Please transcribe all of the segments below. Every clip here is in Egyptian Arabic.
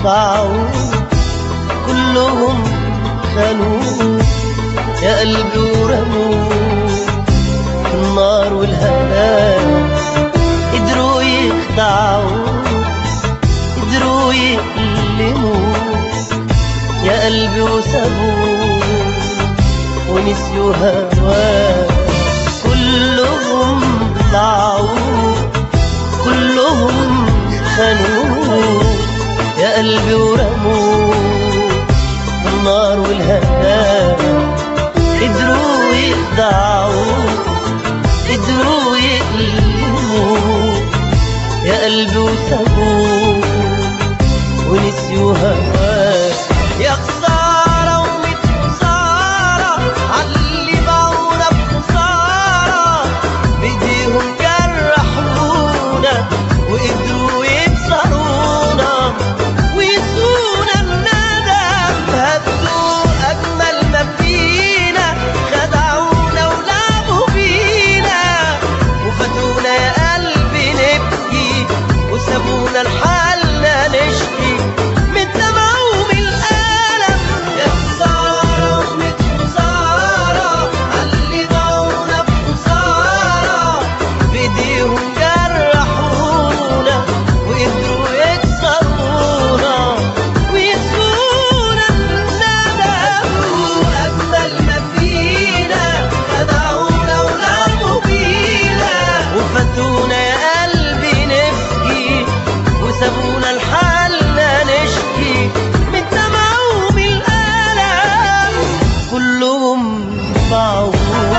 باعوا كلهم خانوا يا قلبي ورموا في النار والهلاك قدروا يخدعوا قدروا يألموا يا قلبي وسابوا ونسيوا هواك كلهم ضاعوا كلهم خانوا يا قلبي ورموا في النار والهلاك قدروا يخدعوا قدروا يألموا يا قلبي وسابوا ونسيوا هواك يا خسارة وميت خسارة عاللي باعونا بخسارة بإيديهم جرحونا وقدروا يكسرونا ويسونا الندم هدوا أجمل ما فينا خدعونا ولعبوا بينا وفاتونا يا قلبي نبكي وسابونا لحالنا نشكي من دمع ومن الألم يا خسارة ومن خسارة عاللي ضاعونا بخسارة بإيديهم جرحونا وقدروا يكسرونا ويسونا الندم وأجمل ما فينا خدعونا ولعبوا بينا وفاتونا يا قلبي نبكي وسابونا لحالنا نشكي من دمع ومن الألم كلهم باعوا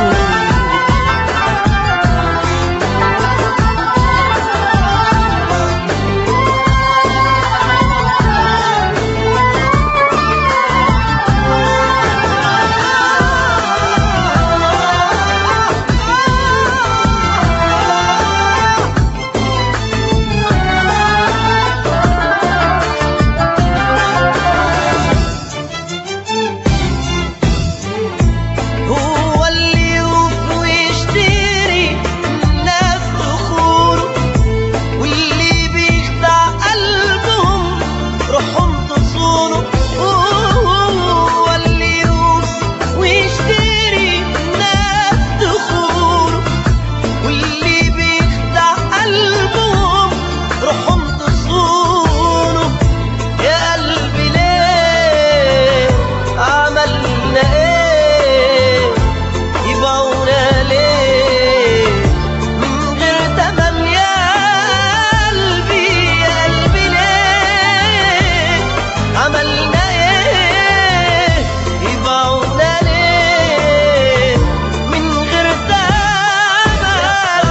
هو اللي يوفي ويشتري الناس تخوره واللي بيخدع قلبهم روحهم تصونه هو اللي يوفي ويشتري الناس تخوره واللي بيخدع قلبهم روحهم تصونه يا قلبي ليه عملنا ايه يبعونا ليه من غير تمن يا قلبي يا قلبي ليه عملنا ايه يبعونا ليه من غير تمن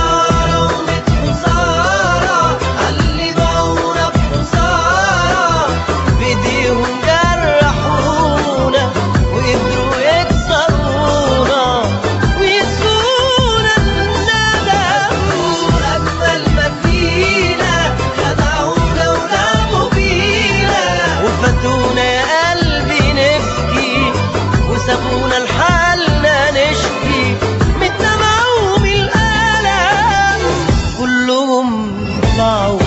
خسارة اللي باعونا بخسارة بإيديهم جرحونا وقدروا يكسرونا ويسونا الندم أجمل ما فينا خدعونا ولعبوا بينا وفاتونا يا قلبي نبكي وسابونا لحالنا نشكي من الدمع ومن الألم كلهم ضاعوا